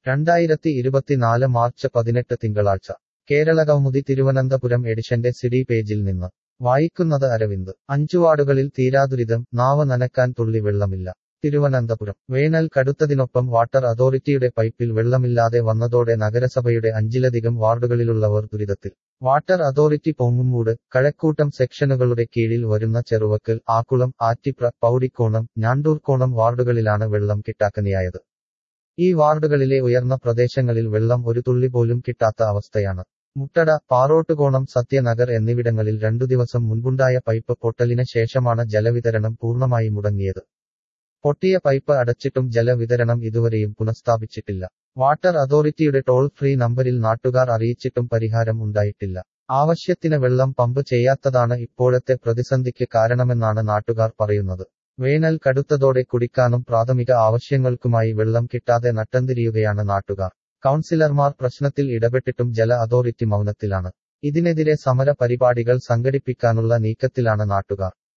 രണ്ടായിരത്തി ഇരുപത്തിനാല് മാർച്ച് പതിനെട്ട് തിങ്കളാഴ്ച കേരള കൗമുദി തിരുവനന്തപുരം എഡിഷന്റെ സിഡി പേജിൽ നിന്ന് വായിക്കുന്നത് അരവിന്ദ് അഞ്ചു വാർഡുകളിൽ തീരാദുരിതം നാവ് നനക്കാൻ തുള്ളി വെള്ളമില്ല തിരുവനന്തപുരം വേനൽ കടുത്തതിനൊപ്പം വാട്ടർ അതോറിറ്റിയുടെ പൈപ്പിൽ വെള്ളമില്ലാതെ വന്നതോടെ നഗരസഭയുടെ അഞ്ചിലധികം വാർഡുകളിലുള്ളവർ ദുരിതത്തിൽ വാട്ടർ അതോറിറ്റി പൊങ്ങുമൂട് കഴക്കൂട്ടം സെക്ഷനുകളുടെ കീഴിൽ വരുന്ന ചെറുവക്കൽ ആക്കുളം ആറ്റിപ്ര പൗടിക്കോണം ഞാണ്ടൂർക്കോണം വാർഡുകളിലാണ് വെള്ളം കിട്ടാക്കനിയായത് ഈ വാർഡുകളിലെ ഉയർന്ന പ്രദേശങ്ങളിൽ വെള്ളം ഒരു തുള്ളി പോലും കിട്ടാത്ത അവസ്ഥയാണ് മുട്ടട പാറോട്ടുകോണം സത്യനഗർ എന്നിവിടങ്ങളിൽ രണ്ടു ദിവസം മുൻപുണ്ടായ പൈപ്പ് പൊട്ടലിന് ശേഷമാണ് ജലവിതരണം പൂർണ്ണമായി മുടങ്ങിയത് പൊട്ടിയ പൈപ്പ് അടച്ചിട്ടും ജലവിതരണം ഇതുവരെയും പുനഃസ്ഥാപിച്ചിട്ടില്ല വാട്ടർ അതോറിറ്റിയുടെ ടോൾ ഫ്രീ നമ്പരിൽ നാട്ടുകാർ അറിയിച്ചിട്ടും പരിഹാരം ഉണ്ടായിട്ടില്ല ആവശ്യത്തിന് വെള്ളം പമ്പ് ചെയ്യാത്തതാണ് ഇപ്പോഴത്തെ പ്രതിസന്ധിക്ക് കാരണമെന്നാണ് നാട്ടുകാർ പറയുന്നത് വേനൽ കടുത്തതോടെ കുടിക്കാനും പ്രാഥമിക ആവശ്യങ്ങൾക്കുമായി വെള്ളം കിട്ടാതെ നട്ടംതിരിയുകയാണ് നാട്ടുകാർ കൗൺസിലർമാർ പ്രശ്നത്തിൽ ഇടപെട്ടിട്ടും ജല അതോറിറ്റി മൗനത്തിലാണ് ഇതിനെതിരെ സമര പരിപാടികൾ സംഘടിപ്പിക്കാനുള്ള നീക്കത്തിലാണ് നാട്ടുകാർ